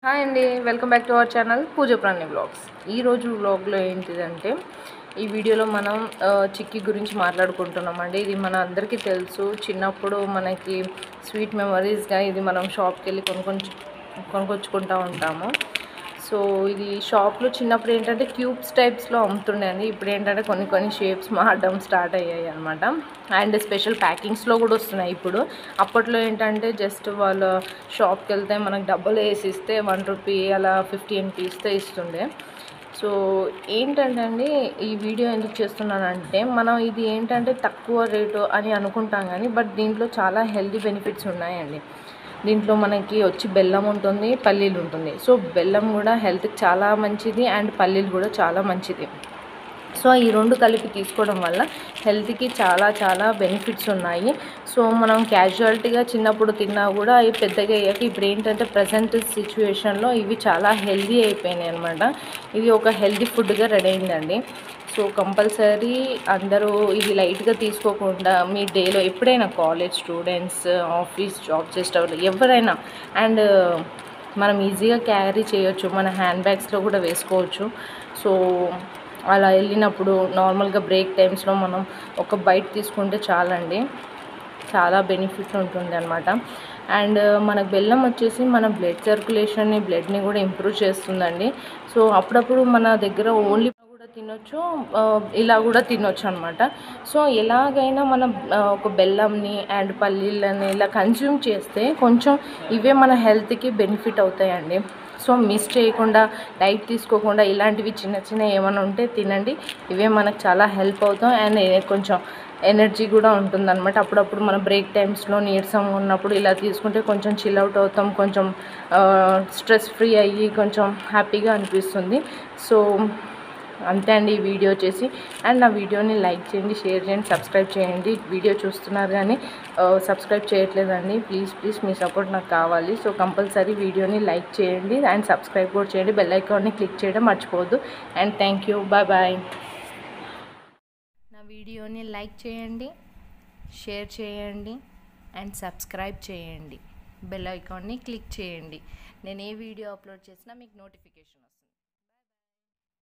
hi అండి welcome back to our channel Pooja ప్రాణి blogs ఈరోజు వ్లాగ్లో ఏంటిదంటే ఈ వీడియోలో మనం ఆ, చిక్కీ గురించి మాట్లాడుకుంటున్నామండి ఇది మన అందరికీ తెలుసు చిన్నప్పుడు మనకి స్వీట్ మెమరీస్గా ఇది మనం షాప్కి వెళ్ళి కొనుక్కొని కొనుక్కొచ్చుకుంటూ ఉంటాము సో ఇది షాప్లో చిన్నప్పుడు ఏంటంటే క్యూబ్స్ టైప్స్లో అమ్ముతుండే అండి ఇప్పుడు ఏంటంటే కొన్ని కొన్ని షేప్స్ మారడం స్టార్ట్ అయ్యాయి అనమాట అండ్ స్పెషల్ ప్యాకింగ్స్లో కూడా వస్తున్నాయి ఇప్పుడు అప్పట్లో ఏంటంటే జస్ట్ వాళ్ళ షాప్కి వెళ్తే మనకు డబ్బులు వేసి ఇస్తే వన్ రూపీ అలా ఫిఫ్టీన్ పీస్తే ఇస్తుండే సో ఏంటంటే అండి ఈ వీడియో ఎందుకు చేస్తున్నానంటే మనం ఇది ఏంటంటే తక్కువ రేటు అని అనుకుంటాం కానీ బట్ దీంట్లో చాలా హెల్తీ బెనిఫిట్స్ ఉన్నాయండి దీంట్లో మనకి వచ్చి బెల్లం ఉంటుంది పల్లీలు ఉంటుంది సో బెల్లం కూడా హెల్త్కి చాలా మంచిది అండ్ పల్లీలు కూడా చాలా మంచిది సో ఈ రెండు కలిపి తీసుకోవడం వల్ల హెల్త్కి చాలా చాలా బెనిఫిట్స్ ఉన్నాయి సో మనం క్యాజువాలిటీగా చిన్నప్పుడు తిన్నా కూడా అవి పెద్దగా అయ్యాక ఇప్పుడు ఏంటంటే ప్రజెంట్ సిచ్యువేషన్లో ఇవి చాలా హెల్దీ అయిపోయినాయి అనమాట ఇది ఒక హెల్దీ ఫుడ్గా రెడీ అయిందండి సో కంపల్సరీ అందరూ ఇది లైట్గా తీసుకోకుండా మీ డేలో ఎప్పుడైనా కాలేజ్ స్టూడెంట్స్ ఆఫీస్ జాబ్ చేసేవాళ్ళు ఎవరైనా అండ్ మనం ఈజీగా క్యారీ చేయొచ్చు మన హ్యాండ్ బ్యాగ్స్లో కూడా వేసుకోవచ్చు సో అలా వెళ్ళినప్పుడు నార్మల్గా బ్రేక్ టైమ్స్లో మనం ఒక బైట్ తీసుకుంటే చాలండి చాలా బెనిఫిట్ ఉంటుంది అనమాట అండ్ మనకు బెల్లం వచ్చేసి మన బ్లడ్ సర్క్యులేషన్ని బ్లడ్ని కూడా ఇంప్రూవ్ చేస్తుందండి సో అప్పుడప్పుడు మన దగ్గర ఓన్లీ కూడా తినొచ్చు ఆ, ఇలా కూడా తినొచ్చు అనమాట సో ఎలాగైనా మనం ఆ, ఒక బెల్లంని అండ్ పల్లీలని ఇలా కన్జ్యూమ్ చేస్తే కొంచెం ఇవే మన హెల్త్కి బెనిఫిట్ అవుతాయండి సో మిస్ చేయకుండా డైట్ తీసుకోకుండా ఇలాంటివి చిన్న చిన్న ఏమైనా ఉంటే తినండి ఇవే మనకు చాలా హెల్ప్ అవుతాం అండ్ కొంచెం ఎనర్జీ కూడా ఉంటుందన్నమాట అప్పుడప్పుడు మన బ్రేక్ టైమ్స్లో నీరసం ఉన్నప్పుడు ఇలా తీసుకుంటే కొంచెం చిల్ అవుట్ అవుతాం కొంచెం స్ట్రెస్ ఫ్రీ అయ్యి కొంచెం హ్యాపీగా అనిపిస్తుంది సో అంతే అండి ఈ వీడియో వచ్చేసి అండ్ నా వీడియోని లైక్ చేయండి షేర్ చేయండి సబ్స్క్రైబ్ చేయండి వీడియో చూస్తున్నారు కానీ సబ్స్క్రైబ్ చేయట్లేదండి ప్లీజ్ ప్లీజ్ మీ సపోర్ట్ నాకు కావాలి సో కంపల్సరీ వీడియోని లైక్ చేయండి అండ్ సబ్స్క్రైబ్ కూడా చేయండి బెల్ ఐకాన్ని క్లిక్ చేయడం మర్చిపోవద్దు and thank you bye bye నా వీడియోని లైక్ చేయండి షేర్ చేయండి అండ్ సబ్స్క్రైబ్ చేయండి బెల్ ఐకాన్ని క్లిక్ చేయండి నేను ఏ వీడియో అప్లోడ్ చేసినా మీకు నోటిఫికేషన్ వస్తుంది